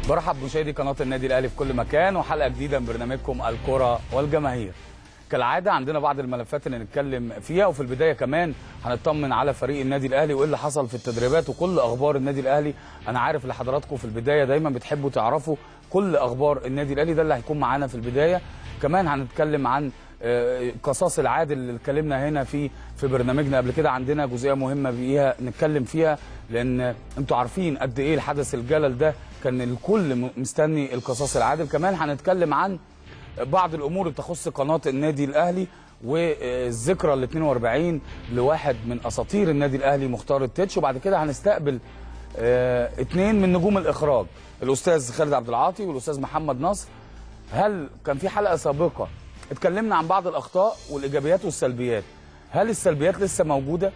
برحب بمشاهدي قناه النادي الاهلي في كل مكان وحلقه جديده من برنامجكم الكره والجماهير. كالعاده عندنا بعض الملفات اللي نتكلم فيها وفي البدايه كمان هنطمن على فريق النادي الاهلي وايه اللي حصل في التدريبات وكل اخبار النادي الاهلي انا عارف ان حضراتكم في البدايه دايما بتحبوا تعرفوا كل اخبار النادي الاهلي ده اللي هيكون معانا في البدايه كمان هنتكلم عن آه، قصاص العادل اللي اتكلمنا هنا في في برنامجنا قبل كده عندنا جزئيه مهمه فيها نتكلم فيها لان انتوا عارفين قد ايه الحدث الجلل ده كان الكل م- مستني القصاص العادل كمان هنتكلم عن بعض الامور اللي تخص قناه النادي الاهلي والذكرى ال 42 لواحد من اساطير النادي الاهلي مختار التتش وبعد كده هنستقبل آه، اتنين من نجوم الاخراج الاستاذ خالد عبد العاطي والاستاذ محمد نصر هل كان في حلقه سابقه اتكلمنا عن بعض الاخطاء والايجابيات والسلبيات هل السلبيات لسه موجوده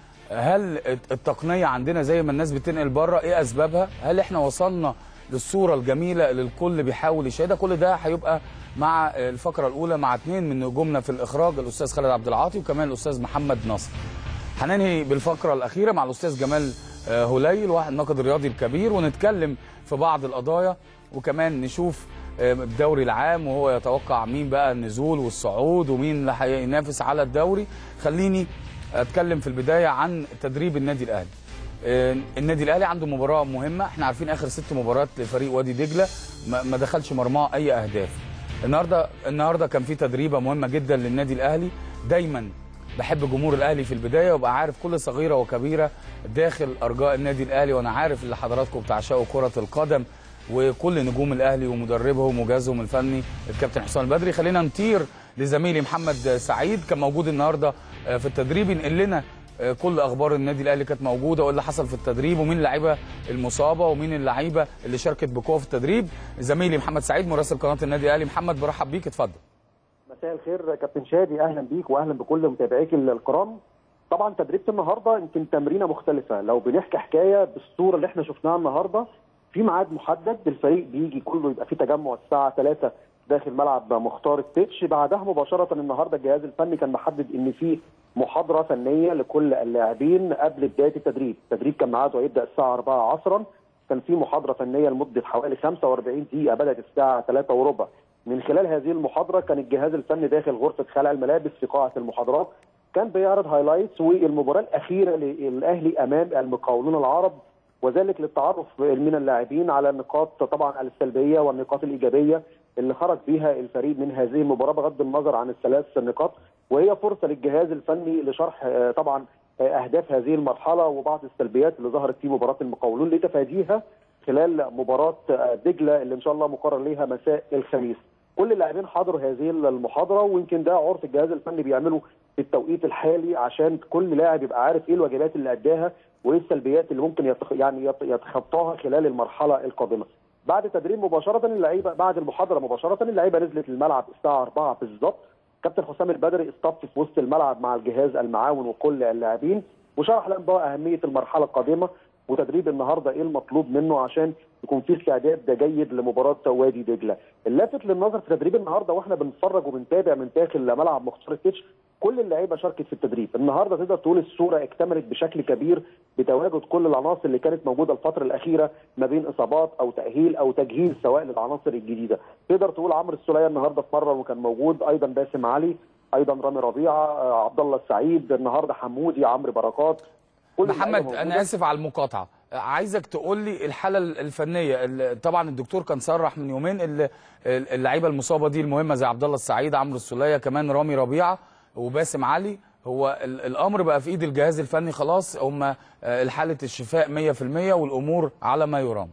هل التقنيه عندنا زي ما الناس بتنقل بره ايه اسبابها هل احنا وصلنا للصوره الجميله اللي الكل بيحاول يشاهدها كل ده هيبقى مع الفقره الاولى مع اثنين من نجومنا في الاخراج الاستاذ خالد عبد العاطي وكمان الاستاذ محمد نصر هننهي بالفقره الاخيره مع الاستاذ جمال آه، هليل واحد الناقد الرياضي الكبير ونتكلم في بعض القضايا وكمان نشوف آه، الدوري العام وهو يتوقع مين بقى النزول والصعود ومين اللي هينافس على الدوري خليني اتكلم في البدايه عن تدريب النادي الاهلي آه، النادي الاهلي عنده مباراه مهمه احنا عارفين اخر ست مباريات لفريق وادي دجله ما ما دخلش مرماه اي اهداف النهارده النهارده كان في تدريبه مهمه جدا للنادي الاهلي دايما بحب جمهور الاهلي في البدايه وابقى عارف كل صغيره وكبيره داخل ارجاء النادي الاهلي وانا عارف اللي حضراتكم بتعشقوا كره القدم وكل نجوم الاهلي ومدربهم وجهازهم الفني الكابتن حسام البدري خلينا نطير لزميلي محمد سعيد كان موجود النهارده آه، في التدريب ينقل لنا آه، كل اخبار النادي الاهلي كانت موجوده وايه اللي حصل في التدريب ومين اللعيبه المصابه ومين اللعيبه اللي شاركت بقوه في التدريب زميلي محمد سعيد مراسل قناه النادي الاهلي محمد برحب بيك اتفضل مساء الخير كابتن شادي اهلا بيك واهلا بكل متابعيك الكرام طبعا تدريبه النهارده يمكن تمرينه مختلفه لو بنحكي حكايه بالصوره اللي احنا شفناها النهارده في ميعاد محدد الفريق بيجي كله يبقى في تجمع الساعه 3 داخل ملعب مختار التتش بعدها مباشره النهارده الجهاز الفني كان محدد ان في محاضره فنيه لكل اللاعبين قبل بدايه التدريب التدريب كان ميعاده هيبدا الساعه 4 عصرا كان في محاضره فنيه لمده حوالي 45 دقيقه بدات الساعه 3 وربع من خلال هذه المحاضره كان الجهاز الفني داخل غرفه خلع الملابس في قاعه المحاضرات كان بيعرض هايلايتس والمباراه الاخيره للاهلي امام المقاولون العرب وذلك للتعرف من اللاعبين على النقاط طبعا السلبيه والنقاط الايجابيه اللي خرج بها الفريق من هذه المباراه بغض النظر عن الثلاث نقاط وهي فرصه للجهاز الفني لشرح آه، طبعا آه، اهداف هذه المرحله وبعض السلبيات اللي ظهرت في مباراه المقاولون لتفاديها خلال مباراه آه، دجله اللي ان شاء الله مقرر ليها مساء الخميس. كل اللاعبين حضروا هذه المحاضره ويمكن ده عرف الجهاز الفني بيعمله في التوقيت الحالي عشان كل لاعب يبقى عارف ايه الواجبات اللي اداها وايه السلبيات اللي ممكن يتخ... يعني يت- يتخطاها خلال المرحله القادمه. بعد تدريب مباشره اللعيبه بعد المحاضره مباشره اللعيبه نزلت الملعب الساعه 4 بالظبط كابتن حسام البدري اصطف في وسط الملعب مع الجهاز المعاون وكل اللاعبين وشرح لهم بقى اهميه المرحله القادمه وتدريب النهارده ايه المطلوب منه عشان يكون في استعداد جيد لمباراه وادي دجله. اللافت للنظر في تدريب النهارده واحنا بنتفرج وبنتابع من داخل ملعب مختار التتش كل اللعيبه شاركت في التدريب، النهارده تقدر تقول الصوره اكتملت بشكل كبير بتواجد كل العناصر اللي كانت موجوده الفتره الاخيره ما بين اصابات او تاهيل او تجهيز سواء للعناصر الجديده، تقدر تقول عمرو السوليه النهارده اتمرن وكان موجود ايضا باسم علي ايضا رامي ربيعه آه، عبد الله السعيد النهارده حمودي عمرو بركات كل اللعيبة محمد موجودة. انا اسف على المقاطعه عايزك تقول لي الحاله الفنيه اللي- طبعا الدكتور كان صرح من يومين ال- اللعيبه المصابه دي المهمه زي عبد الله السعيد عمرو السوليه كمان رامي ربيعه وباسم علي هو ال- الامر بقى في ايد الجهاز الفني خلاص هم حاله الشفاء 100% والامور على ما يرام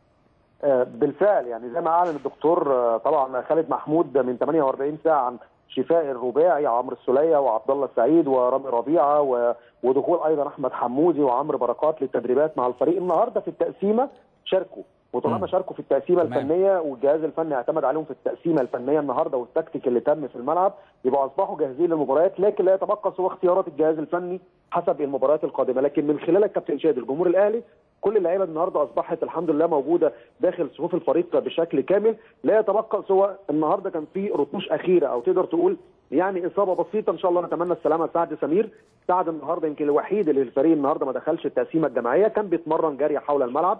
آه، بالفعل يعني زي ما اعلن الدكتور آه، طبعا خالد محمود من 48 ساعه عن شفاء الرباعي عمرو السوليه وعبد الله السعيد ورامي ربيعه و- ودخول ايضا احمد حمودي وعمرو بركات للتدريبات مع الفريق النهارده في التقسيمه شاركوا وطالما مم. شاركوا في التقسيمه تمام. الفنيه والجهاز الفني اعتمد عليهم في التقسيمه الفنيه النهارده والتكتيك اللي تم في الملعب يبقوا اصبحوا جاهزين للمباريات لكن لا يتبقى سوى اختيارات الجهاز الفني حسب المباريات القادمه لكن من خلالك كابتن شادي الجمهور الاهلي كل اللعيبه النهارده اصبحت الحمد لله موجوده داخل صفوف الفريق بشكل كامل لا يتبقى سوى النهارده كان في رتوش اخيره او تقدر تقول يعني اصابه بسيطه ان شاء الله نتمنى السلامه لسعد سمير سعد النهارده يمكن الوحيد اللي الفريق النهارده ما دخلش التقسيمه الجماعيه كان بيتمرن جري حول الملعب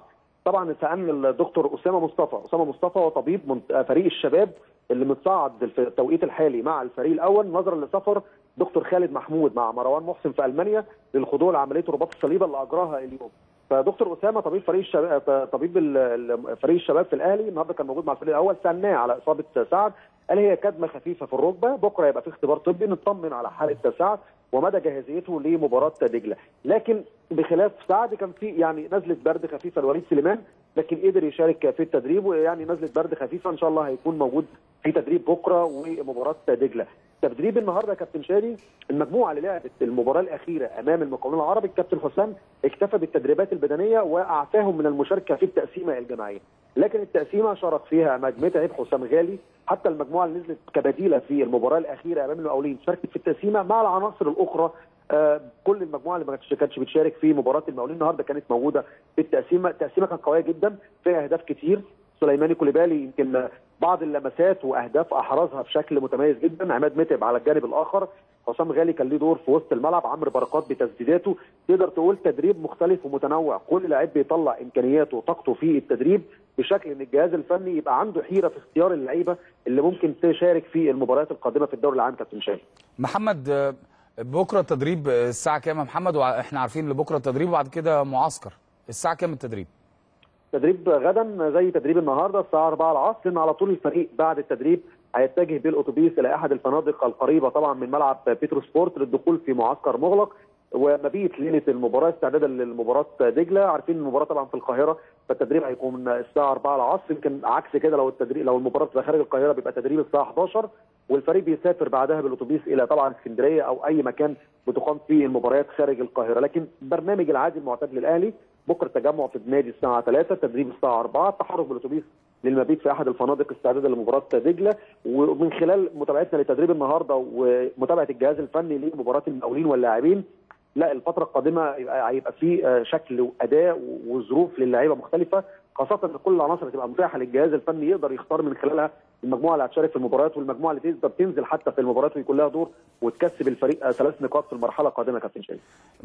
طبعا سالنا الدكتور اسامه مصطفى اسامه مصطفى هو طبيب من فريق الشباب اللي متصاعد في التوقيت الحالي مع الفريق الاول نظرا لسفر دكتور خالد محمود مع مروان محسن في المانيا للخضوع لعمليه رباط الصليبه اللي اجراها اليوم فدكتور اسامه طبيب فريق الشباب طبيب فريق الشباب في الاهلي النهارده كان موجود مع الفريق الاول سالناه على اصابه سعد قال هي كدمه خفيفه في الركبه بكره يبقى في اختبار طبي نطمن على حاله سعد ومدى جاهزيته لمباراه دجله لكن بخلاف سعد كان في يعني نزله برد خفيفه لوليد سليمان لكن قدر يشارك في التدريب ويعني نزله برد خفيفه ان شاء الله هيكون موجود في تدريب بكره ومباراه دجله تدريب النهارده يا كابتن شادي المجموعه اللي لعبت المباراه الاخيره امام المقاولون العربي الكابتن حسام اكتفى بالتدريبات البدنيه واعفاهم من المشاركه في التقسيمه الجماعيه لكن التقسيمه شارك فيها عماد متعب حسام غالي حتى المجموعه اللي نزلت كبديله في المباراه الاخيره امام المقاولين شاركت في التقسيمه مع العناصر الاخرى آه كل المجموعه اللي ما كانتش بتشارك في مباراه المقاولين النهارده كانت موجوده في التقسيمه التقسيمه كانت قويه جدا فيها اهداف كتير سليماني كوليبالي يمكن بعض اللمسات واهداف احرزها بشكل متميز جدا عماد متعب على الجانب الاخر حسام غالي كان ليه دور في وسط الملعب عمرو بركات بتسديداته تقدر تقول تدريب مختلف ومتنوع كل لعيب بيطلع امكانياته وطاقته في التدريب بشكل ان الجهاز الفني يبقى عنده حيره في اختيار اللعيبه اللي ممكن تشارك في المباريات القادمه في الدوري العام كابتن شاهين محمد بكره التدريب الساعه كام يا محمد واحنا عارفين ان بكره التدريب وبعد كده معسكر الساعه كام التدريب تدريب غدا زي تدريب النهارده الساعه 4 العصر لان على طول الفريق بعد التدريب هيتجه بالاتوبيس الى احد الفنادق القريبه طبعا من ملعب بيترو سبورت للدخول في معسكر مغلق ومبيت ليله المباراه استعدادا للمباراه دجله عارفين المباراه طبعا في القاهره فالتدريب هيكون الساعه 4 العصر يمكن عكس كده لو التدريب لو المباراه بتبقى خارج القاهره بيبقى تدريب الساعه 11 والفريق بيسافر بعدها بالاتوبيس الى طبعا اسكندريه او اي مكان بتقام فيه المباريات خارج القاهره لكن البرنامج العادي المعتاد للاهلي بكره التجمع في النادي الساعه 3 تدريب الساعه 4 التحرك بالاتوبيس للمبيت في احد الفنادق استعدادا لمباراه دجله ومن خلال متابعتنا لتدريب النهارده ومتابعه الجهاز الفني لمباراه المقاولين واللاعبين لا الفتره القادمه هيبقى في شكل واداء وظروف للاعيبه مختلفه خاصه ان كل العناصر هتبقى متاحه للجهاز الفني يقدر يختار من خلالها المجموعه اللي هتشارك في المباريات والمجموعه اللي تقدر تنزل حتى في المباريات ويكون لها دور وتكسب الفريق ثلاث نقاط في المرحله القادمه كابتن شاهين.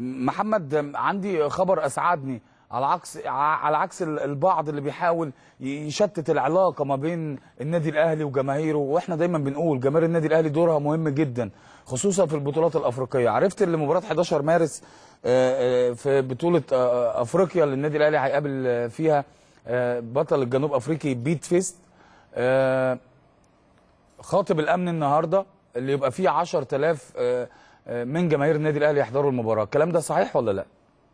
محمد عندي خبر اسعدني على عكس على عكس البعض اللي بيحاول يشتت العلاقه ما بين النادي الاهلي وجماهيره واحنا دايما بنقول جماهير النادي الاهلي دورها مهم جدا خصوصا في البطولات الافريقيه عرفت ان مباراه 11 مارس في بطوله افريقيا اللي النادي الاهلي هيقابل فيها بطل الجنوب افريقي بيت فيست خاطب الامن النهارده اللي يبقى فيه 10000 من جماهير النادي الاهلي يحضروا المباراه الكلام ده صحيح ولا لا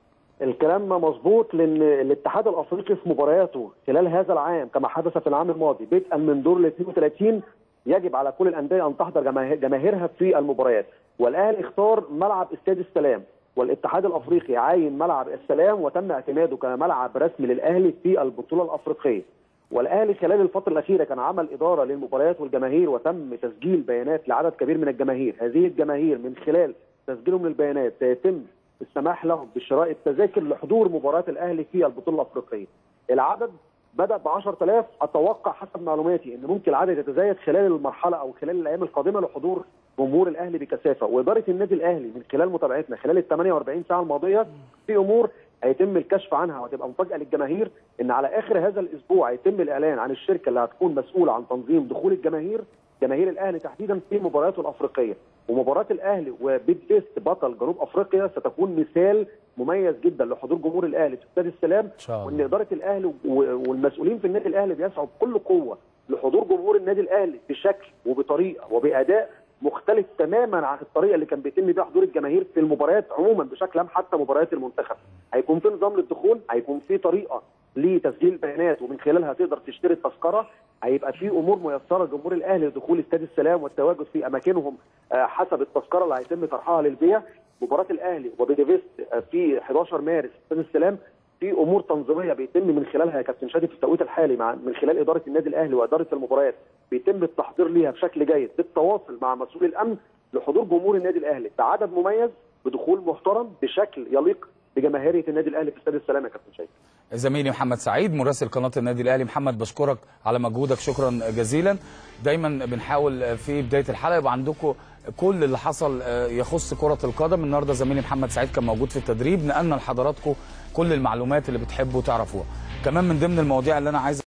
الكلام مظبوط لان الاتحاد الافريقي في مبارياته خلال هذا العام كما حدث في العام الماضي بدءا من دور ال 32 يجب على كل الانديه ان تحضر جماهيرها في المباريات والاهلي اختار ملعب استاد السلام والاتحاد الافريقي عاين ملعب السلام وتم اعتماده كملعب رسمي للاهلي في البطوله الافريقيه والاهلي خلال الفتره الاخيره كان عمل اداره للمباريات والجماهير وتم تسجيل بيانات لعدد كبير من الجماهير هذه الجماهير من خلال تسجيلهم للبيانات سيتم السماح لهم بشراء التذاكر لحضور مباراه الاهلي في البطوله الافريقيه. العدد بدا ب 10000 اتوقع حسب معلوماتي ان ممكن العدد يتزايد خلال المرحله او خلال الايام القادمه لحضور جمهور الاهلي بكثافه واداره النادي الاهلي من خلال متابعتنا خلال ال 48 ساعه الماضيه في امور هيتم الكشف عنها وهتبقى مفاجاه للجماهير ان على اخر هذا الاسبوع هيتم الاعلان عن الشركه اللي هتكون مسؤوله عن تنظيم دخول الجماهير جماهير الاهلي تحديدا في مبارياته الافريقيه ومباراه الاهلي وبيج فيست بطل جنوب افريقيا ستكون مثال مميز جدا لحضور جمهور الاهلي في استاد السلام وان اداره الاهلي والمسؤولين في النادي الاهلي بيسعوا بكل قوه لحضور جمهور النادي الاهلي بشكل وبطريقه وباداء مختلف تماما عن الطريقه اللي كان بيتم بيها حضور الجماهير في المباريات عموما بشكل عام حتى مباريات المنتخب هيكون في نظام للدخول هيكون في طريقه لتسجيل بيانات ومن خلالها تقدر تشتري التذكره هيبقى في امور ميسره لجمهور الاهلي لدخول استاد السلام والتواجد في اماكنهم حسب التذكره اللي هيتم طرحها للبيع مباراه الاهلي وبيديفيست في 11 مارس استاد السلام في امور تنظيميه بيتم من خلالها يا كابتن شادي في التوقيت الحالي مع من خلال اداره النادي الاهلي واداره المباريات بيتم التحضير ليها بشكل جيد بالتواصل مع مسؤول الامن لحضور جمهور النادي الاهلي بعدد مميز بدخول محترم بشكل يليق بجماهيريه النادي الاهلي في استاد السلام يا كابتن شادي زميلي محمد سعيد مراسل قناه النادي الاهلي محمد بشكرك على مجهودك شكرا جزيلا دايما بنحاول في بدايه الحلقه يبقى عندكم كل اللي حصل يخص كره القدم النهارده زميلي محمد سعيد كان موجود في التدريب نقلنا لحضراتكم كل المعلومات اللي بتحبوا تعرفوها كمان من ضمن المواضيع اللي انا عايز